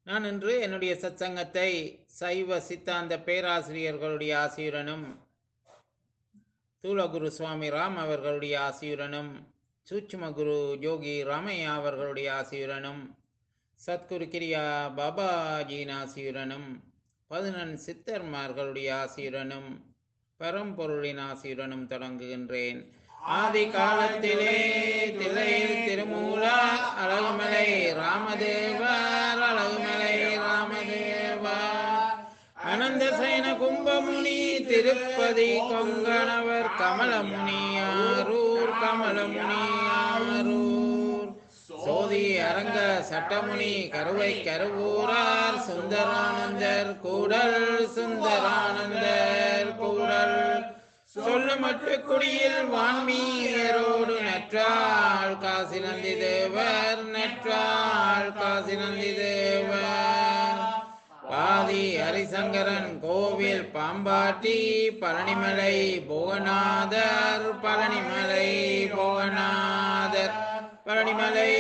நான் இன்று என்னுடைய சத்சங்கத்தை சைவ சித்தாந்த பேராசிரியர்களுடைய ஆசியுடனும் தூலகுரு சுவாமி ராம் அவர்களுடைய ஆசியுடனும் சூட்சும குரு யோகி ராமையா அவர்களுடைய ஆசியுடனும் சத்குரு கிரியா பாபாஜியின் ஆசியுடனும் பதினெண் சித்தர்மார்களுடைய ஆசியுடனும் பரம்பொருளின் ஆசியுடனும் தொடங்குகின்றேன் ஆதி காலத்திலே தில்லையில் திருமூலா அழகுமலை ராமதேவர் அழகுமலை ராமதேவர் அனந்த சைன கும்பமுனி திருப்பதி கொங்கணவர் கமலமுனி ஆரூர் கமலமுனி ஆரூர் சோதி அரங்க சட்டமுனி கருவை கருவூரார் சுந்தரானந்தர் கூடல் சுந்தரானந்தர் கூடல் சொல்லுமட்டு குடியில் வான்மீயரோடு நற்றாள் காசி நந்தி தேவர் நற்றாள் காசி நந்தி தேவர் பாதி ஹரிசங்கரன் கோவில் பாம்பாட்டி பழனிமலை புவனாதர் பழனிமலை புவனாதர் பழனிமலை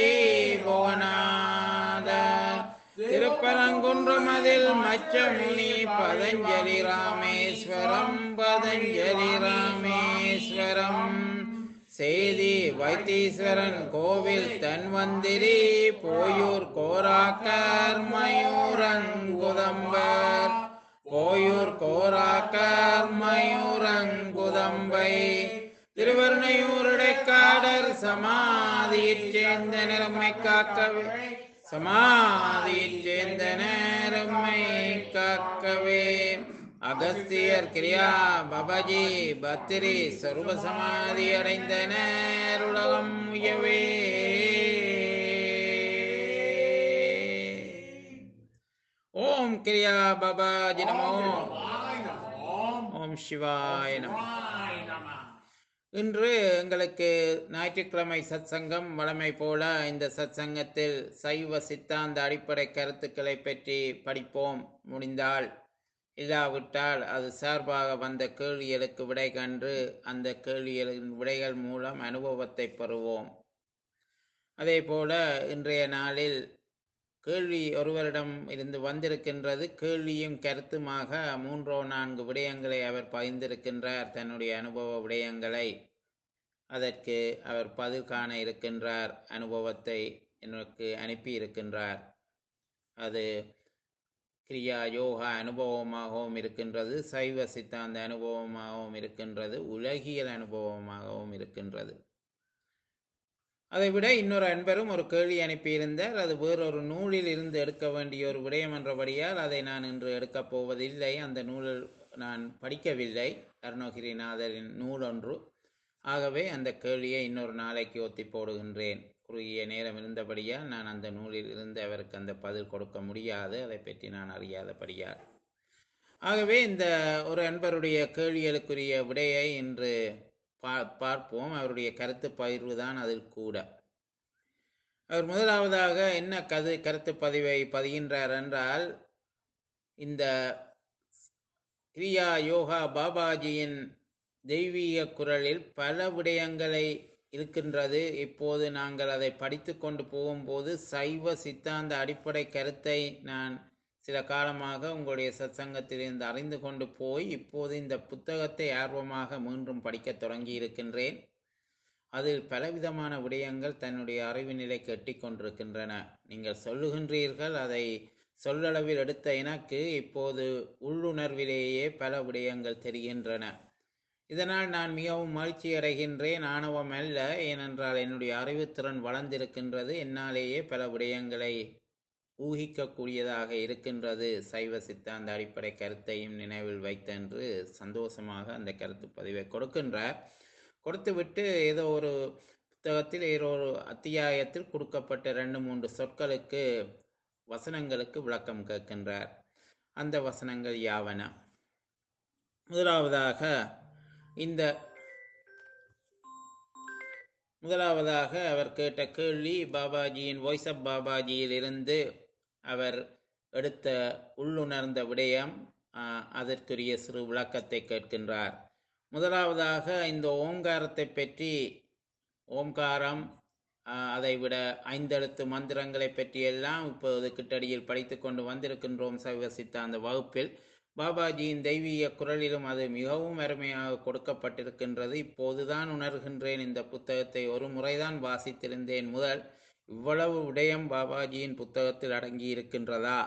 புவனாதர் திருப்பரங்குன்றம் அதில் மச்சமுனி பதஞ்சலி ராமேஸ்வரம் பதஞ்சலி ராமேஸ்வரம் செய்தி வைத்தீஸ்வரன் கோவில் தன்வந்திரி போயூர் கோராக்கர் மயூரங்குதம்பர் போயூர் கோராக்கர் மயூரங்குதம்பை திருவருணையூருடைக்காடர் சமாதியைச் சேர்ந்த நிறமை காக்கவே சமாதியைச் சேர்ந்த நேரம்மை காக்கவே அகஸ்தியர் கிரியா பபாஜி பத்திரி சர்வ சமாதி அடைந்த நேருலகம் உயவே ஓம் கிரியா பபாஜி நமோ ஓம் சிவாய நமோ இன்று எங்களுக்கு ஞாயிற்றுக்கிழமை சத்சங்கம் வழமை போல இந்த சத்சங்கத்தில் சைவ சித்தாந்த அடிப்படை கருத்துக்களை பற்றி படிப்போம் முடிந்தால் இல்லாவிட்டால் அது சார்பாக வந்த கேள்விகளுக்கு விடை கண்டு அந்த கேள்விகளின் விடைகள் மூலம் அனுபவத்தை பெறுவோம் அதே போல இன்றைய நாளில் கேள்வி ஒருவரிடம் இருந்து வந்திருக்கின்றது கேள்வியும் கருத்துமாக மூன்றோ நான்கு விடயங்களை அவர் பகிர்ந்திருக்கின்றார் தன்னுடைய அனுபவ விடயங்களை அதற்கு அவர் பதில் காண இருக்கின்றார் அனுபவத்தை எனக்கு அனுப்பி இருக்கின்றார் அது கிரியா யோகா அனுபவமாகவும் இருக்கின்றது சைவ சித்தாந்த அனுபவமாகவும் இருக்கின்றது உலகியல் அனுபவமாகவும் இருக்கின்றது அதைவிட இன்னொரு அன்பரும் ஒரு கேள்வி அனுப்பியிருந்தார் அது வேறொரு நூலில் இருந்து எடுக்க வேண்டிய ஒரு விடயம் என்றபடியால் அதை நான் இன்று எடுக்கப் போவதில்லை அந்த நூலில் நான் படிக்கவில்லை அருணகிரிநாதரின் நூல் ஒன்று ஆகவே அந்த கேள்வியை இன்னொரு நாளைக்கு ஒத்தி போடுகின்றேன் குறுகிய நேரம் இருந்தபடியால் நான் அந்த நூலில் இருந்து அவருக்கு அந்த பதில் கொடுக்க முடியாது அதை பற்றி நான் அறியாதபடியால் ஆகவே இந்த ஒரு அன்பருடைய கேள்விகளுக்குரிய விடையை இன்று பா பார்ப்போம் அவருடைய கருத்து பகிர்வு தான் அதில் கூட அவர் முதலாவதாக என்ன கது கருத்து பதிவை பதிகின்றார் என்றால் இந்த கிரியா யோகா பாபாஜியின் தெய்வீக குரலில் பல விடயங்களை இருக்கின்றது இப்போது நாங்கள் அதை படித்து கொண்டு போகும்போது சைவ சித்தாந்த அடிப்படை கருத்தை நான் சில காலமாக உங்களுடைய சத்சங்கத்திலிருந்து அறிந்து கொண்டு போய் இப்போது இந்த புத்தகத்தை ஆர்வமாக மீண்டும் படிக்கத் தொடங்கி இருக்கின்றேன் அதில் பலவிதமான விடயங்கள் தன்னுடைய அறிவு நிலைக்கு எட்டிக் கொண்டிருக்கின்றன நீங்கள் சொல்லுகின்றீர்கள் அதை சொல்லளவில் எடுத்த எனக்கு இப்போது உள்ளுணர்விலேயே பல விடயங்கள் தெரிகின்றன இதனால் நான் மிகவும் மகிழ்ச்சி அடைகின்றேன் ஆணவம் அல்ல ஏனென்றால் என்னுடைய அறிவுத்திறன் வளர்ந்திருக்கின்றது என்னாலேயே பல விடயங்களை ஊகிக்கக்கூடியதாக இருக்கின்றது சைவ சித்தாந்த அடிப்படை கருத்தையும் நினைவில் வைத்தென்று சந்தோஷமாக அந்த கருத்து பதிவை கொடுக்கின்றார் கொடுத்துவிட்டு ஏதோ ஒரு புத்தகத்தில் ஏதோ ஒரு அத்தியாயத்தில் கொடுக்கப்பட்ட ரெண்டு மூன்று சொற்களுக்கு வசனங்களுக்கு விளக்கம் கேட்கின்றார் அந்த வசனங்கள் யாவன முதலாவதாக இந்த முதலாவதாக அவர் கேட்ட கேள்வி பாபாஜியின் வாய்ஸ் ஆஃப் பாபாஜியில் இருந்து அவர் எடுத்த உள்ளுணர்ந்த விடயம் ஆஹ், அதற்குரிய சிறு விளக்கத்தை கேட்கின்றார் முதலாவதாக இந்த ஓங்காரத்தை பற்றி ஓம்காரம் ஆஹ், அதைவிட ஐந்தெழுத்து மந்திரங்களை பற்றியெல்லாம் இப்போது கிட்டடியில் படித்து கொண்டு வந்திருக்கின்றோம் சைவ சித்தாந்த வகுப்பில் பாபாஜியின் தெய்வீக குரலிலும் அது மிகவும் அருமையாக கொடுக்கப்பட்டிருக்கின்றது இப்போதுதான் உணர்கின்றேன் இந்த புத்தகத்தை ஒரு முறைதான் வாசித்திருந்தேன் முதல் இவ்வளவு விடயம் பாபாஜியின் புத்தகத்தில் அடங்கி இருக்கின்றதா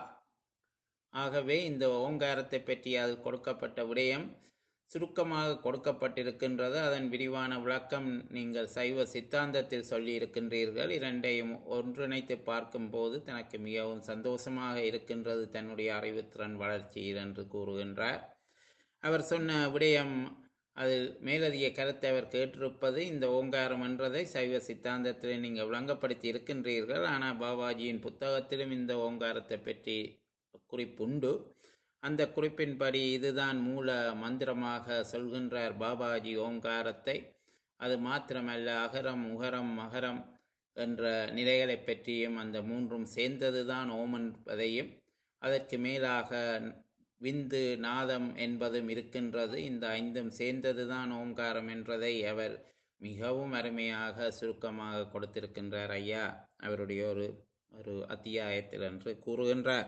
ஆகவே இந்த ஓங்காரத்தை பற்றி அது கொடுக்கப்பட்ட விடயம் சுருக்கமாக கொடுக்கப்பட்டிருக்கின்றது அதன் விரிவான விளக்கம் நீங்கள் சைவ சித்தாந்தத்தில் சொல்லி இருக்கின்றீர்கள் இரண்டையும் ஒன்றிணைத்து பார்க்கும்போது தனக்கு மிகவும் சந்தோஷமாக இருக்கின்றது தன்னுடைய அறிவுத்திறன் வளர்ச்சியில் என்று கூறுகின்றார் அவர் சொன்ன விடயம் அதில் மேலதிக கருத்தை அவர் கேட்டிருப்பது இந்த ஓங்காரம் என்றதை சைவ சித்தாந்தத்திலே நீங்கள் விளங்கப்படுத்தி இருக்கின்றீர்கள் ஆனால் பாபாஜியின் புத்தகத்திலும் இந்த ஓங்காரத்தை பற்றி குறிப்புண்டு அந்த குறிப்பின்படி இதுதான் மூல மந்திரமாக சொல்கின்றார் பாபாஜி ஓங்காரத்தை அது மாத்திரமல்ல அகரம் உகரம் மகரம் என்ற நிலைகளை பற்றியும் அந்த மூன்றும் சேர்ந்ததுதான் ஓம் என்பதையும் அதற்கு மேலாக விந்து நாதம் என்பதும் இருக்கின்றது இந்த ஐந்தும் சேர்ந்ததுதான் ஓங்காரம் என்றதை அவர் மிகவும் அருமையாக சுருக்கமாக கொடுத்திருக்கின்றார் ஐயா அவருடைய ஒரு ஒரு அத்தியாயத்தில் என்று கூறுகின்றார்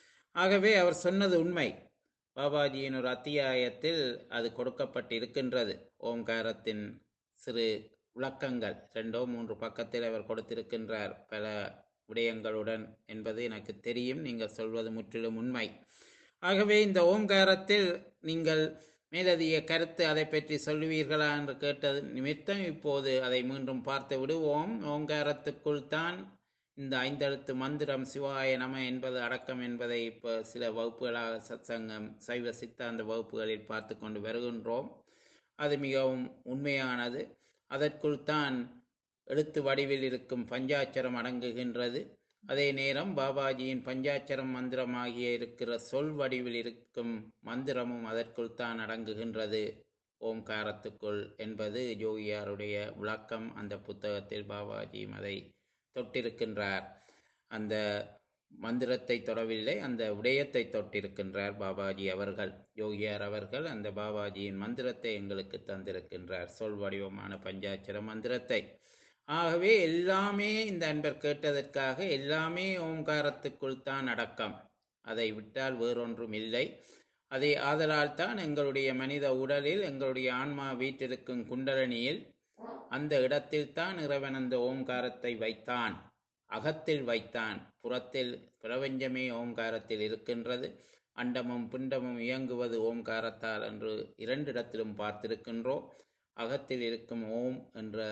ஆகவே அவர் சொன்னது உண்மை பாபாஜியின் ஒரு அத்தியாயத்தில் அது கொடுக்கப்பட்டிருக்கின்றது ஓம்காரத்தின் சிறு விளக்கங்கள் ரெண்டோ மூன்று பக்கத்தில் அவர் கொடுத்திருக்கின்றார் பல விடயங்களுடன் என்பது எனக்கு தெரியும் நீங்கள் சொல்வது முற்றிலும் உண்மை ஆகவே இந்த ஓம்காரத்தில் நீங்கள் மேலதிக கருத்து அதை பற்றி சொல்லுவீர்களா என்று கேட்டது நிமித்தம் இப்போது அதை மீண்டும் பார்த்து விடுவோம் ஓங்காரத்துக்குள் தான் இந்த ஐந்தெழுத்து மந்திரம் சிவாய நம என்பது அடக்கம் என்பதை இப்போ சில வகுப்புகளாக சத்சங்கம் சைவ சித்தாந்த வகுப்புகளில் பார்த்து கொண்டு வருகின்றோம் அது மிகவும் உண்மையானது அதற்குள் தான் எழுத்து வடிவில் இருக்கும் பஞ்சாட்சரம் அடங்குகின்றது அதே நேரம் பாபாஜியின் பஞ்சாட்சரம் மந்திரமாகிய இருக்கிற சொல் வடிவில் இருக்கும் மந்திரமும் அதற்குள் தான் அடங்குகின்றது ஓம்காரத்துக்குள் என்பது ஜோகியாருடைய விளக்கம் அந்த புத்தகத்தில் பாபாஜியும் அதை தொட்டிருக்கின்றார் அந்த மந்திரத்தை தொடவில்லை அந்த விடயத்தை தொட்டிருக்கின்றார் பாபாஜி அவர்கள் யோகியார் அவர்கள் அந்த பாபாஜியின் மந்திரத்தை எங்களுக்கு தந்திருக்கின்றார் சொல் வடிவமான பஞ்சாட்சர மந்திரத்தை ஆகவே எல்லாமே இந்த அன்பர் கேட்டதற்காக எல்லாமே ஓங்காரத்துக்குள் தான் அடக்கம் அதை விட்டால் வேறொன்றும் இல்லை அதை ஆதலால் தான் எங்களுடைய மனித உடலில் எங்களுடைய ஆன்மா வீட்டிருக்கும் குண்டலனியில் அந்த இடத்தில் தான் இறைவன் அந்த ஓங்காரத்தை வைத்தான் அகத்தில் வைத்தான் புறத்தில் பிரபஞ்சமே ஓங்காரத்தில் இருக்கின்றது அண்டமும் பிண்டமும் இயங்குவது ஓம்காரத்தால் என்று இரண்டிடத்திலும் பார்த்திருக்கின்றோம் அகத்தில் இருக்கும் ஓம் என்ற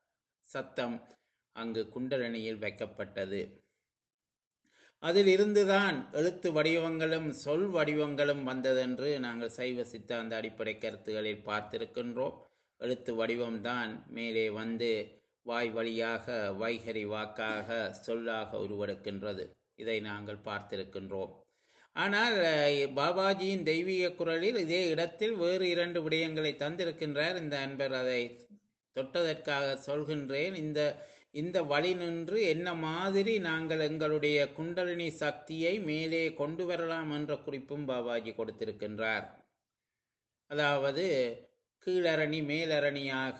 சத்தம் அங்கு குண்டலனியில் வைக்கப்பட்டது அதில் இருந்துதான் எழுத்து வடிவங்களும் சொல் வடிவங்களும் வந்ததென்று நாங்கள் சைவ சித்தாந்த அடிப்படை கருத்துகளில் பார்த்திருக்கின்றோம் எழுத்து வடிவம்தான் மேலே வந்து வாய் வழியாக வைகரி வாக்காக சொல்லாக உருவெடுக்கின்றது இதை நாங்கள் பார்த்திருக்கின்றோம் ஆனால் அஹ், பாபாஜியின் தெய்வீக குரலில் இதே இடத்தில் வேறு இரண்டு விடயங்களை தந்திருக்கின்றார் இந்த அன்பர் அதை தொட்டதற்காக சொல்கின்றேன் இந்த இந்த வழி நின்று என்ன மாதிரி நாங்கள் எங்களுடைய குண்டலினி சக்தியை மேலே கொண்டு வரலாம் என்ற குறிப்பும் பாபாஜி கொடுத்திருக்கின்றார் அதாவது கீழரணி மேலரணியாக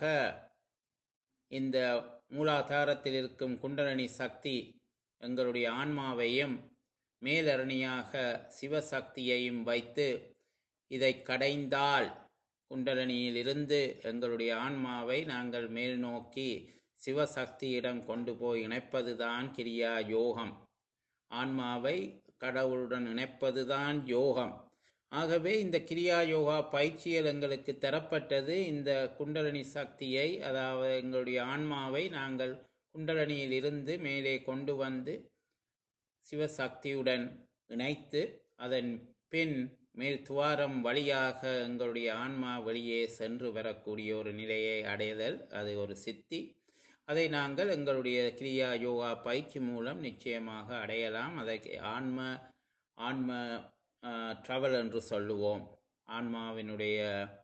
இந்த மூலாதாரத்தில் இருக்கும் குண்டலினி சக்தி எங்களுடைய ஆன்மாவையும் மேலரணியாக சிவசக்தியையும் வைத்து இதை கடைந்தால் குண்டலினியில் இருந்து எங்களுடைய ஆன்மாவை நாங்கள் மேல் நோக்கி சிவசக்தியிடம் கொண்டு போய் இணைப்பதுதான் கிரியா யோகம் ஆன்மாவை கடவுளுடன் இணைப்பதுதான் யோகம் ஆகவே இந்த கிரியா யோகா பயிற்சியில் எங்களுக்கு தரப்பட்டது இந்த குண்டலினி சக்தியை அதாவது எங்களுடைய ஆன்மாவை நாங்கள் குண்டலினியில் இருந்து மேலே கொண்டு வந்து சிவசக்தியுடன் இணைத்து அதன் பின் மேல் துவாரம் வழியாக எங்களுடைய ஆன்மா வெளியே சென்று வரக்கூடிய ஒரு நிலையை அடைதல் அது ஒரு சித்தி அதை நாங்கள் எங்களுடைய கிரியா யோகா பயிற்சி மூலம் நிச்சயமாக அடையலாம் அதை ஆன்ம ஆன்ம ட்ராவல் என்று சொல்லுவோம் ஆன்மாவினுடைய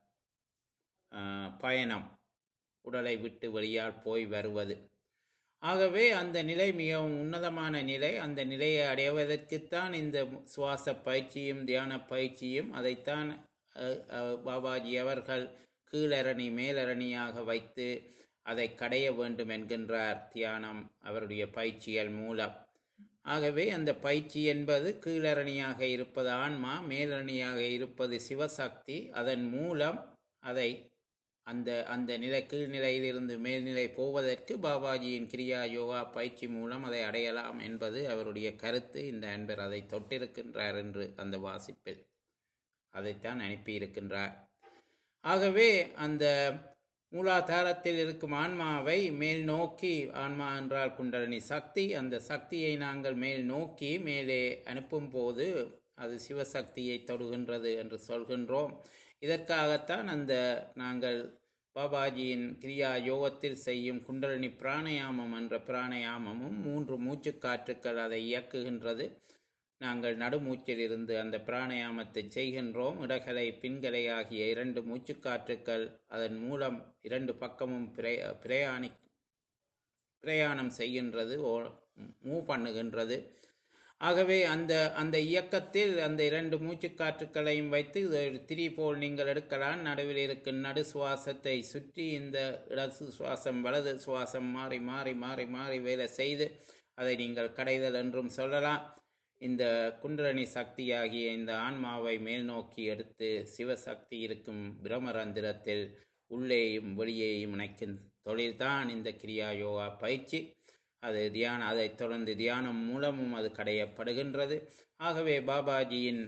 ஆஹ், பயணம் உடலை விட்டு வெளியால் போய் வருவது ஆகவே அந்த நிலை மிகவும் உன்னதமான நிலை அந்த நிலையை அடைவதற்குத்தான் இந்த சுவாச பயிற்சியும் தியான பயிற்சியும் அதைத்தான் அஹ், அஹ், பாபாஜி அவர்கள் கீழரணி மேலரணியாக வைத்து அதை கடைய வேண்டும் என்கின்றார் தியானம் அவருடைய பயிற்சிகள் மூலம் ஆகவே அந்த பயிற்சி என்பது கீழரணியாக இருப்பது ஆன்மா மேலரணியாக இருப்பது சிவசக்தி அதன் மூலம் அதை அந்த அந்த நிலை கீழ்நிலையிலிருந்து மேல்நிலை போவதற்கு பாபாஜியின் கிரியா யோகா பயிற்சி மூலம் அதை அடையலாம் என்பது அவருடைய கருத்து இந்த அன்பர் அதை தொட்டிருக்கின்றார் என்று அந்த வாசிப்பில் அதைத்தான் அனுப்பியிருக்கின்றார் ஆகவே அந்த மூலாதாரத்தில் இருக்கும் ஆன்மாவை மேல் நோக்கி ஆன்மா என்றால் குண்டலினி சக்தி அந்த சக்தியை நாங்கள் மேல் நோக்கி மேலே அனுப்பும் போது அது சிவசக்தியை தொடுகின்றது என்று சொல்கின்றோம் இதற்காகத்தான் அந்த நாங்கள் பாபாஜியின் கிரியா யோகத்தில் செய்யும் குண்டலினி பிராணயாமம் என்ற பிராணயாமமும் மூன்று மூச்சுக்காற்றுக்கள் அதை இயக்குகின்றது நாங்கள் நடுமூச்சில் இருந்து அந்த பிராணயாமத்தை செய்கின்றோம் இடகலை பின்கலை ஆகிய இரண்டு மூச்சுக்காற்றுக்கள் அதன் மூலம் இரண்டு பக்கமும் பிரய பிரயாணி பிரயாணம் செய்கின்றது ஓ மூவ் பண்ணுகின்றது ஆகவே அந்த அந்த இயக்கத்தில் அந்த இரண்டு மூச்சுக்காற்றுக்களையும் வைத்து இது ஒரு திரி போல் நீங்கள் எடுக்கலாம் நடுவில் இருக்கும் நடு சுவாசத்தை சுற்றி இந்த இடது சுவாசம் வலது சுவாசம் மாறி மாறி மாறி மாறி வேலை செய்து அதை நீங்கள் கடைதல் என்றும் சொல்லலாம் இந்த குண்டரணி சக்தியாகிய இந்த ஆன்மாவை மேல் நோக்கி எடுத்து சிவசக்தி இருக்கும் பிரமரந்திரத்தில் உள்ளேயும் வெளியேயும் இணைக்கும் தொழில்தான் இந்த கிரியா யோகா பயிற்சி அது தியான அதைத் தொடர்ந்து தியானம் மூலமும் அது கடையப்படுகின்றது ஆகவே பாபாஜியின்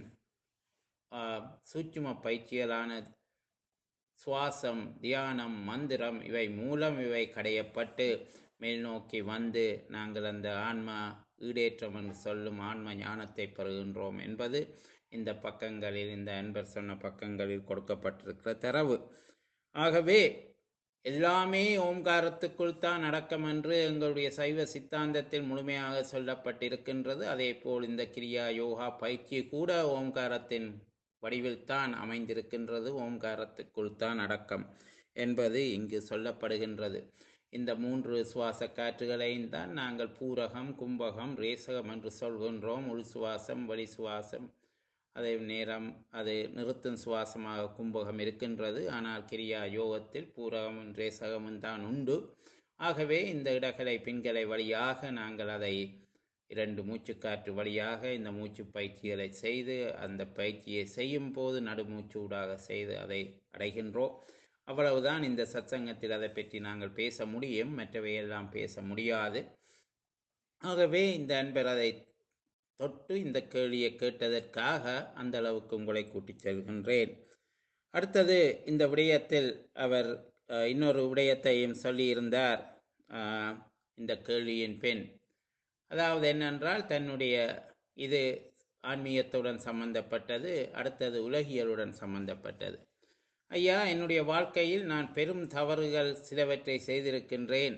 சூட்சும பயிற்சிகளான சுவாசம் தியானம் மந்திரம் இவை மூலம் இவை கடையப்பட்டு மேல் நோக்கி வந்து நாங்கள் அந்த ஆன்மா ஈடேற்றம் என்று சொல்லும் ஆன்ம ஞானத்தை பெறுகின்றோம் என்பது இந்த பக்கங்களில் இந்த அன்பர் சொன்ன பக்கங்களில் கொடுக்கப்பட்டிருக்கிற தரவு ஆகவே எல்லாமே ஓம்காரத்துக்குள் தான் அடக்கம் என்று எங்களுடைய சைவ சித்தாந்தத்தில் முழுமையாக சொல்லப்பட்டிருக்கின்றது அதே போல் இந்த கிரியா யோகா பயிற்சி கூட ஓம்காரத்தின் வடிவில் தான் அமைந்திருக்கின்றது ஓம்காரத்துக்குள் தான் அடக்கம் என்பது இங்கு சொல்லப்படுகின்றது இந்த மூன்று சுவாச காற்றுகளையும் தான் நாங்கள் பூரகம் கும்பகம் ரேசகம் என்று சொல்கின்றோம் உள் சுவாசம் வழி சுவாசம் அதே நேரம் அது நிறுத்தும் சுவாசமாக கும்பகம் இருக்கின்றது ஆனால் கிரியா யோகத்தில் பூரகமும் ரேசகமும் தான் உண்டு ஆகவே இந்த இடகலை பின்கலை வழியாக நாங்கள் அதை இரண்டு மூச்சுக்காற்று வழியாக இந்த மூச்சு பயிற்சிகளை செய்து அந்த பயிற்சியை செய்யும் போது நடுமூச்சு ஊடாக செய்து அதை அடைகின்றோம் அவ்வளவுதான் இந்த சத்சங்கத்தில் அதை பற்றி நாங்கள் பேச முடியும் மற்றவையெல்லாம் பேச முடியாது ஆகவே இந்த அன்பர் அதை தொட்டு இந்த கேள்வியை கேட்டதற்காக அந்த அளவுக்கு உங்களை கூட்டிச் செல்கின்றேன் அடுத்தது இந்த விடயத்தில் அவர் அஹ், இன்னொரு விடயத்தையும் சொல்லியிருந்தார் அஹ், இந்த கேள்வியின் பெண் அதாவது என்னென்றால் தன்னுடைய இது ஆன்மீகத்துடன் சம்பந்தப்பட்டது அடுத்தது உலகியலுடன் சம்பந்தப்பட்டது ஐயா என்னுடைய வாழ்க்கையில் நான் பெரும் தவறுகள் சிலவற்றை செய்திருக்கின்றேன்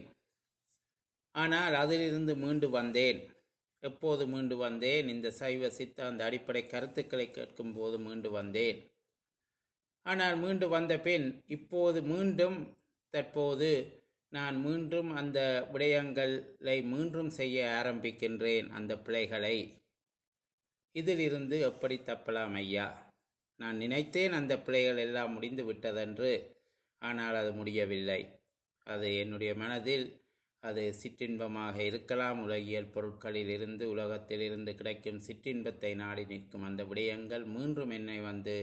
ஆனால் அதிலிருந்து மீண்டு வந்தேன் எப்போது மீண்டு வந்தேன் இந்த சைவ சித்தாந்த அடிப்படை கருத்துக்களை கேட்கும் போது மீண்டு வந்தேன் ஆனால் மீண்டு வந்த பின் இப்போது மீண்டும் தற்போது நான் மீண்டும் அந்த விடயங்களை மீண்டும் செய்ய ஆரம்பிக்கின்றேன் அந்த பிழைகளை இதிலிருந்து எப்படி தப்பலாம் ஐயா நான் நினைத்தேன் அந்த பிழைகள் எல்லாம் முடிந்து விட்டதென்று ஆனால் அது முடியவில்லை அது என்னுடைய மனதில் அது சிற்றின்பமாக இருக்கலாம் உலகியல் பொருட்களில் இருந்து உலகத்தில் இருந்து கிடைக்கும் சிற்றின்பத்தை நாடி நிற்கும் அந்த விடயங்கள் மீண்டும் என்னை வந்து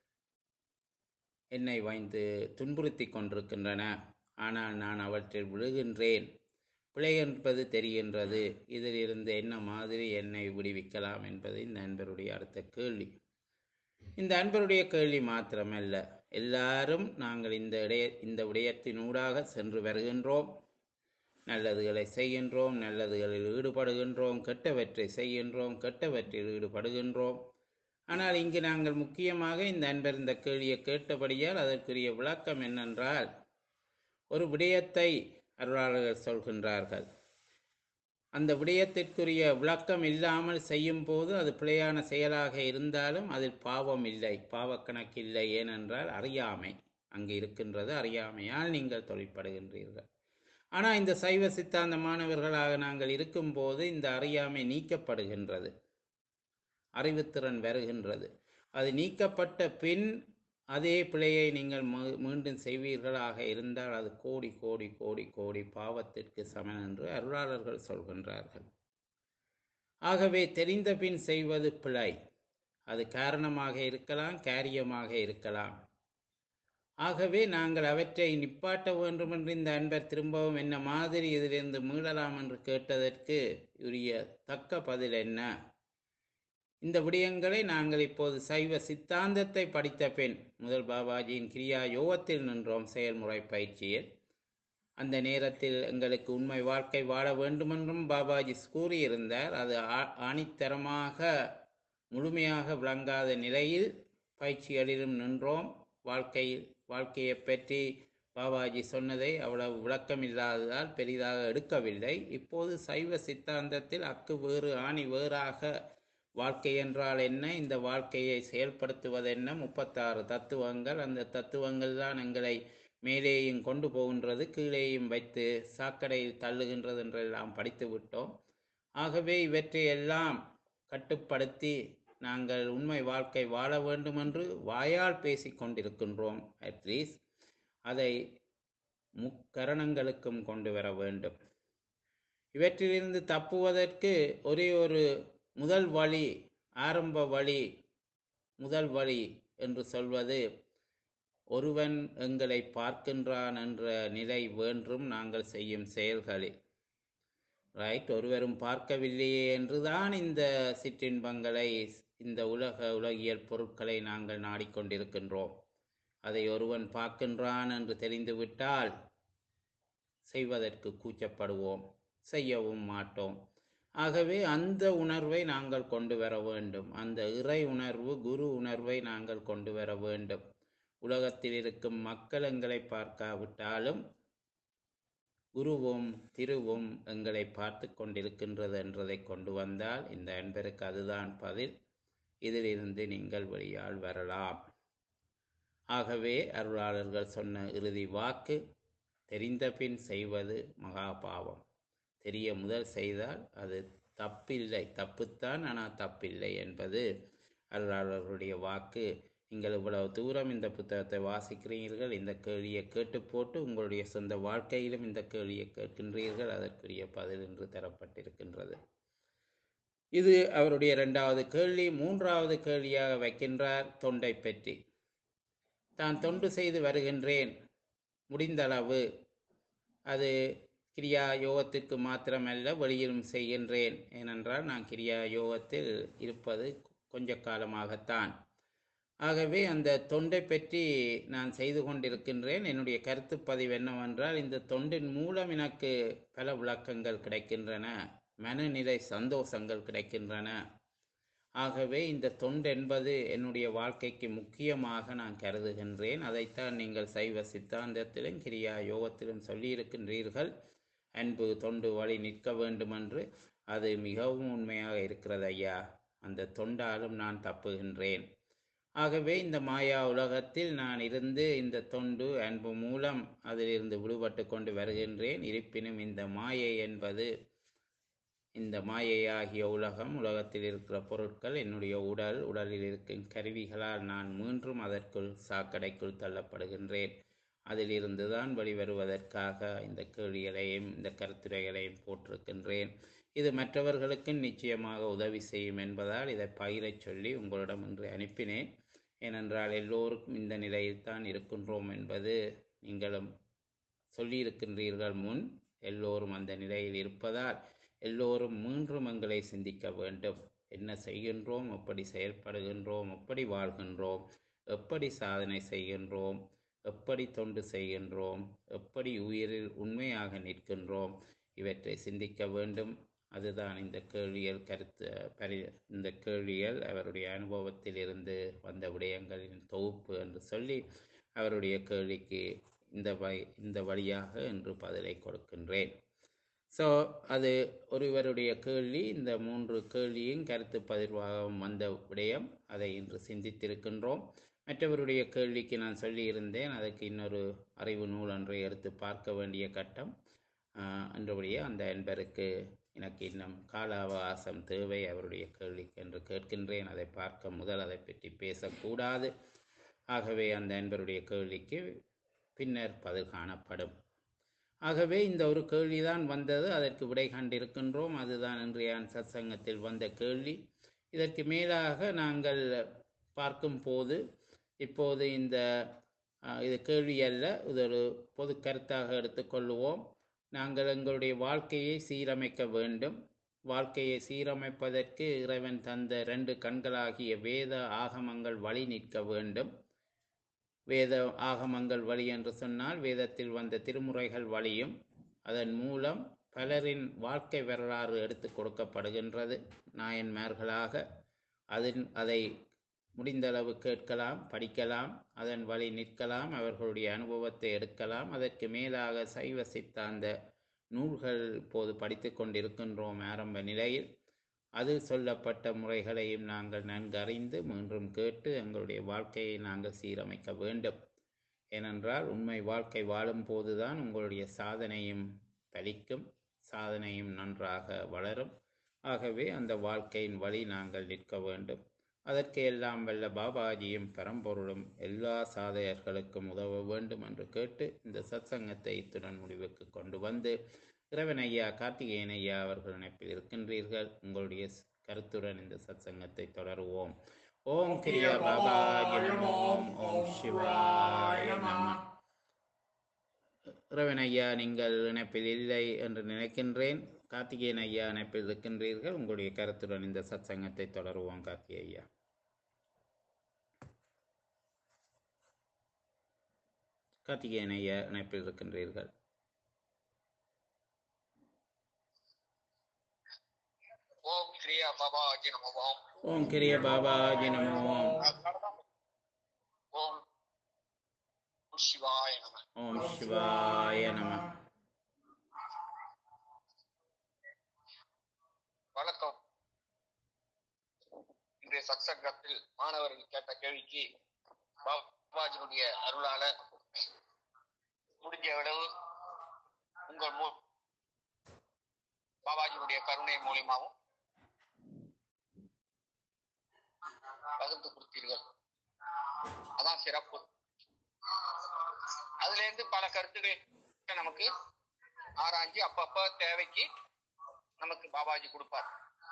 என்னை வைந்து துன்புறுத்தி கொண்டிருக்கின்றன ஆனால் நான் அவற்றில் விழுகின்றேன் பிழை என்பது தெரிகின்றது இதிலிருந்து என்ன மாதிரி என்னை விடுவிக்கலாம் என்பது இந்த அன்பருடைய அடுத்த கேள்வி இந்த அன்பருடைய கேள்வி மாத்திரமல்ல எல்லாரும் நாங்கள் இந்த இடைய இந்த விடயத்தினூடாக சென்று வருகின்றோம் நல்லதுகளை செய்கின்றோம் நல்லதுகளில் ஈடுபடுகின்றோம் கெட்டவற்றை செய்கின்றோம் கெட்டவற்றில் ஈடுபடுகின்றோம் ஆனால் இங்கு நாங்கள் முக்கியமாக இந்த அன்பர் இந்த கேள்வியை கேட்டபடியால் அதற்குரிய விளக்கம் என்னென்றால் ஒரு விடயத்தை அருளாளர்கள் சொல்கின்றார்கள் அந்த விடயத்திற்குரிய விளக்கம் இல்லாமல் செய்யும் போது அது பிழையான செயலாக இருந்தாலும் அதில் பாவம் இல்லை பாவக்கணக்கு இல்லை ஏனென்றால் அறியாமை அங்கு இருக்கின்றது அறியாமையால் நீங்கள் தொழிற்படுகின்றீர்கள் ஆனால் இந்த சைவ சித்தாந்த மாணவர்களாக நாங்கள் இருக்கும்போது இந்த அறியாமை நீக்கப்படுகின்றது அறிவுத்திறன் வருகின்றது அது நீக்கப்பட்ட பின் அதே பிழையை நீங்கள் மீ- மீண்டும் செய்வீர்களாக இருந்தால் அது கோடி கோடி கோடி கோடி பாவத்திற்கு சமன் என்று அருளாளர்கள் சொல்கின்றார்கள் ஆகவே தெரிந்த பின் செய்வது பிழை அது காரணமாக இருக்கலாம் காரியமாக இருக்கலாம் ஆகவே நாங்கள் அவற்றை நிப்பாட்ட வேண்டும் என்று இந்த அன்பர் திரும்பவும் என்ன மாதிரி இதிலிருந்து மீளலாம் என்று கேட்டதற்கு உரிய தக்க பதில் என்ன இந்த விடயங்களை நாங்கள் இப்போது சைவ சித்தாந்தத்தை படித்த பின் முதல் பாபாஜியின் கிரியா யோகத்தில் நின்றோம் செயல்முறை பயிற்சியில் அந்த நேரத்தில் எங்களுக்கு உண்மை வாழ்க்கை வாழ வேண்டுமென்றும் பாபாஜி கூறியிருந்தார் அது ஆ- ஆணித்தரமாக முழுமையாக விளங்காத நிலையில் பயிற்சிகளிலும் நின்றோம் வாழ்க்கையில் வாழ்க்கையை பற்றி பாபாஜி சொன்னதை அவ்வளவு விளக்கம் இல்லாததால் பெரிதாக எடுக்கவில்லை இப்போது சைவ சித்தாந்தத்தில் அக்கு வேறு ஆணி வேறாக வாழ்க்கை என்றால் என்ன இந்த வாழ்க்கையை செயல்படுத்துவதென்ன முப்பத்தாறு தத்துவங்கள் அந்த தத்துவங்கள் தான் எங்களை மேலேயும் கொண்டு போகின்றது கீழேயும் வைத்து சாக்கடையில் தள்ளுகின்றது என்றெல்லாம் படித்து விட்டோம் ஆகவே இவற்றை எல்லாம் கட்டுப்படுத்தி நாங்கள் உண்மை வாழ்க்கை வாழ வேண்டும் என்று வாயால் பேசிக் கொண்டிருக்கின்றோம் அட்லீஸ்ட் அதை முக்கரணங்களுக்கும் கொண்டு வர வேண்டும் இவற்றிலிருந்து தப்புவதற்கு ஒரே ஒரு முதல் வழி ஆரம்ப வழி முதல் வழி என்று சொல்வது ஒருவன் எங்களை பார்க்கின்றான் என்ற நிலை வேண்டும் நாங்கள் செய்யும் செயல்களில் ரைட் ஒருவரும் பார்க்கவில்லையே என்றுதான் இந்த சிற்றின்பங்களை இந்த உலக உலகியல் பொருட்களை நாங்கள் நாடிக்கொண்டிருக்கின்றோம் அதை ஒருவன் பார்க்கின்றான் என்று தெரிந்துவிட்டால் செய்வதற்கு கூச்சப்படுவோம் செய்யவும் மாட்டோம் ஆகவே அந்த உணர்வை நாங்கள் கொண்டு வர வேண்டும் அந்த இறை உணர்வு குரு உணர்வை நாங்கள் கொண்டு வர வேண்டும் உலகத்தில் இருக்கும் மக்கள் எங்களை பார்க்காவிட்டாலும் குருவும் திருவும் எங்களை பார்த்து கொண்டிருக்கின்றது என்றதை கொண்டு வந்தால் இந்த அன்பருக்கு அதுதான் பதில் இதிலிருந்து நீங்கள் வெளியால் வரலாம் ஆகவே அருளாளர்கள் சொன்ன இறுதி வாக்கு தெரிந்த பின் செய்வது மகா பாவம் தெரிய முதல் செய்தால் அது தப்பில்லை தப்புத்தான் ஆனால் தப்பில்லை என்பது அருளாளர்களுடைய வாக்கு நீங்கள் இவ்வளவு தூரம் இந்த புத்தகத்தை வாசிக்கிறீர்கள் இந்த கேள்வியை கேட்டு போட்டு உங்களுடைய சொந்த வாழ்க்கையிலும் இந்த கேள்வியை கேட்கின்றீர்கள் அதற்குரிய பதில் என்று தரப்பட்டிருக்கின்றது இது அவருடைய இரண்டாவது கேள்வி மூன்றாவது கேள்வியாக வைக்கின்றார் தொண்டை பற்றி தான் தொண்டு செய்து வருகின்றேன் முடிந்தளவு அது கிரியா யோகத்திற்கு மாத்திரமல்ல வெளியிலும் செய்கின்றேன் ஏனென்றால் நான் கிரியா யோகத்தில் இருப்பது கொஞ்ச காலமாகத்தான் ஆகவே அந்த தொண்டை பற்றி நான் செய்து கொண்டிருக்கின்றேன் என்னுடைய கருத்து பதிவு என்னவென்றால் இந்த தொண்டின் மூலம் எனக்கு பல விளக்கங்கள் கிடைக்கின்றன மனநிலை சந்தோஷங்கள் கிடைக்கின்றன ஆகவே இந்த தொண்டு என்பது என்னுடைய வாழ்க்கைக்கு முக்கியமாக நான் கருதுகின்றேன் அதைத்தான் நீங்கள் சைவ சித்தாந்தத்திலும் கிரியா யோகத்திலும் சொல்லியிருக்கின்றீர்கள் அன்பு தொண்டு வழி நிற்க வேண்டுமென்று அது மிகவும் உண்மையாக இருக்கிறது ஐயா அந்த தொண்டாலும் நான் தப்புகின்றேன் ஆகவே இந்த மாயா உலகத்தில் நான் இருந்து இந்த தொண்டு அன்பு மூலம் அதிலிருந்து விடுபட்டு கொண்டு வருகின்றேன் இருப்பினும் இந்த மாயை என்பது இந்த மாயையாகிய உலகம் உலகத்தில் இருக்கிற பொருட்கள் என்னுடைய உடல் உடலில் இருக்கும் கருவிகளால் நான் மீண்டும் அதற்குள் சாக்கடைக்குள் தள்ளப்படுகின்றேன் அதிலிருந்து தான் வெளிவருவதற்காக இந்த கேள்விகளையும் இந்த கருத்துரைகளையும் போட்டிருக்கின்றேன் இது மற்றவர்களுக்கு நிச்சயமாக உதவி செய்யும் என்பதால் இதை பகிரச் சொல்லி உங்களிடம் இன்று அனுப்பினேன் ஏனென்றால் எல்லோருக்கும் இந்த நிலையில் தான் இருக்கின்றோம் என்பது நீங்களும் சொல்லியிருக்கின்றீர்கள் முன் எல்லோரும் அந்த நிலையில் இருப்பதால் எல்லோரும் மீண்டும் எங்களை சிந்திக்க வேண்டும் என்ன செய்கின்றோம் எப்படி செயல்படுகின்றோம் எப்படி வாழ்கின்றோம் எப்படி சாதனை செய்கின்றோம் எப்படி தொண்டு செய்கின்றோம் எப்படி உயிரில் உண்மையாக நிற்கின்றோம் இவற்றை சிந்திக்க வேண்டும் அதுதான் இந்த கேள்வியல் கருத்து பரி இந்த கேள்வியல் அவருடைய அனுபவத்தில் இருந்து வந்த விடயங்களின் தொகுப்பு என்று சொல்லி அவருடைய கேள்விக்கு இந்த வழி இந்த வழியாக இன்று பதிலை கொடுக்கின்றேன் ஸோ அது ஒருவருடைய கேள்வி இந்த மூன்று கேள்வியும் கருத்து பதிர்வாகவும் வந்த விடயம் அதை இன்று சிந்தித்திருக்கின்றோம் மற்றவருடைய கேள்விக்கு நான் சொல்லியிருந்தேன் அதற்கு இன்னொரு அறிவு நூல் ஒன்றை எடுத்து பார்க்க வேண்டிய கட்டம் என்றபடியே அந்த என்பருக்கு எனக்கு இன்னும் கால அவகாசம் தேவை அவருடைய கேள்விக்கு என்று கேட்கின்றேன் அதை பார்க்க முதல் அதை பற்றி பேசக்கூடாது ஆகவே அந்த அன்பருடைய கேள்விக்கு பின்னர் பதில் காணப்படும் ஆகவே இந்த ஒரு கேள்விதான் வந்தது அதற்கு விடை கண்டிருக்கின்றோம் அதுதான் இன்றைய சத்சங்கத்தில் வந்த கேள்வி இதற்கு மேலாக நாங்கள் பார்க்கும் போது இப்போது இந்த அஹ், இது கேள்வி அல்ல இது ஒரு பொது கருத்தாக எடுத்துக்கொள்வோம் நாங்கள் எங்களுடைய வாழ்க்கையை சீரமைக்க வேண்டும் வாழ்க்கையை சீரமைப்பதற்கு இறைவன் தந்த ரெண்டு கண்களாகிய வேத ஆகமங்கள் வழி நிற்க வேண்டும் வேத ஆகமங்கள் வழி என்று சொன்னால் வேதத்தில் வந்த திருமுறைகள் வழியும் அதன் மூலம் பலரின் வாழ்க்கை வரலாறு எடுத்து கொடுக்கப்படுகின்றது நாயன்மார்களாக அதில் அதை முடிந்தளவு கேட்கலாம் படிக்கலாம் அதன் வழி நிற்கலாம் அவர்களுடைய அனுபவத்தை எடுக்கலாம் அதற்கு மேலாக சைவ சித்தாந்த நூல்கள் இப்போது படித்து கொண்டிருக்கின்றோம் ஆரம்ப நிலையில் அதில் சொல்லப்பட்ட முறைகளையும் நாங்கள் நன்கு அறிந்து மீண்டும் கேட்டு எங்களுடைய வாழ்க்கையை நாங்கள் சீரமைக்க வேண்டும் ஏனென்றால் உண்மை வாழ்க்கை வாழும் போதுதான் உங்களுடைய சாதனையும் பலிக்கும் சாதனையும் நன்றாக வளரும் ஆகவே அந்த வாழ்க்கையின் வழி நாங்கள் நிற்க வேண்டும் அதற்கு எல்லாம் வல்ல பாபாஜியும் பரம்பொருளும் எல்லா சாதகர்களுக்கும் உதவ வேண்டும் என்று கேட்டு இந்த சத்சங்கத்தை இத்துடன் முடிவுக்கு கொண்டு வந்து இறைவன் ஐயா கார்த்திகேயன் ஐயா அவர்கள் இணைப்பில் இருக்கின்றீர்கள் உங்களுடைய ஸ்- கருத்துடன் இந்த சத்சங்கத்தை தொடருவோம் ஓம் கிரியா பாபாஜி நம ஓம் ஓம் சிவாய நம இறைவன் ஐயா நீங்கள் இணைப்பில் இல்லை என்று நினைக்கின்றேன் கார்த்திகேயன் ஐயா இணைப்பில் இருக்கின்றீர்கள் உங்களுடைய கருத்துடன் இந்த சத்சங்கத்தை தொடருவோம் கார்த்திகேய ஐயா கார்த்திகேயன் ஐயா இணைப்பில் இருக்கின்றீர்கள் ஓம் கிரியா பாபாஜி நம ஓம் ஓம் கிரிய பாபாஜி நம ஓம் ஓம் சிவாய நம ஓம் சிவாய நம வணக்கம் இன்றைய சத்சங்கத்தில் மாணவர்கள் கேட்ட கேள்விக்கு பாபாஜியுடைய அருளால முடிஞ்ச அளவு உங்கள் மூ பாபாஜியுடைய கருணை மூலியமாகவும் பகிர்ந்து கொடுத்தீர்கள் அதான் சிறப்பு அதுல இருந்து பல கருத்துக்கள் நமக்கு ஆராய்ஞ்சு அப்பப்ப தேவைக்கு நமக்கு பாபாஜி கொடுப்பார்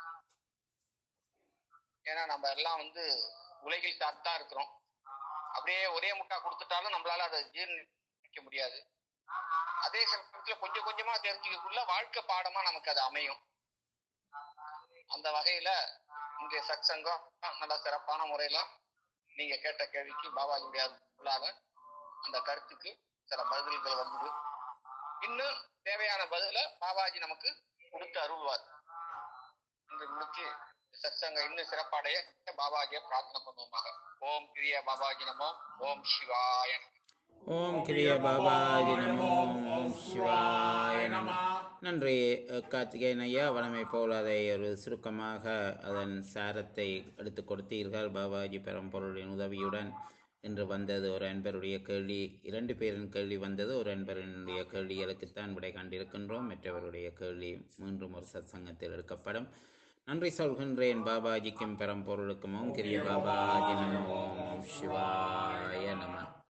ஏன்னா நம்ம எல்லாம் வந்து உலகில் சார்ந்தா இருக்கிறோம் அப்படியே ஒரே முட்டா கொடுத்துட்டாலும் நம்மளால அதை ஜீர்ணிக்க முடியாது அதே சமயத்துல கொஞ்சம் கொஞ்சமா தெரிஞ்சுக்கக்குள்ள வாழ்க்கை பாடமா நமக்கு அது அமையும் அந்த வகையில இன்றைய சத்சங்கம் நல்ல சிறப்பான முறையில நீங்க கேட்ட கேள்விக்கு பாபாஜியுடைய அருளால அந்த கருத்துக்கு சில பதில்கள் வந்தது இன்னும் தேவையான பதில பாபாஜி நமக்கு கொடுத்து அருள்வார் என்று முடிச்சு சத்சங்க இன்னும் சிறப்படைய பாபாஜியை பிரார்த்தனை பண்ணுவோமாக ஓம் கிரியா பாபாஜி நமோ ஓம் சிவாய நமோ. ஓம் கிரிய பாபாஜி நம ஓம் ஓம் சிவாய நம நன்றி அஹ், கார்த்திகேயன் ஐயா வளமை போல் அதை ஒரு சுருக்கமாக அதன் சாரத்தை எடுத்து கொடுத்தீர்கள் பாபாஜி பெரம்பொருளின் உதவியுடன் இன்று வந்தது ஒரு அன்பருடைய கேள்வி இரண்டு பேரின் கேள்வி வந்தது ஒரு அன்பரினுடைய கேள்விகளுக்குத்தான் விடை கண்டிருக்கின்றோம் மற்றவருடைய கேள்வி மீண்டும் ஒரு சத்சங்கத்தில் எடுக்கப்படும் நன்றி சொல்கின்றேன் பாபாஜிக்கும் பெரம்பொருளுக்கும் ஓம் கிரிய பாபாஜி நம ஓம் ஓம் சிவாய நம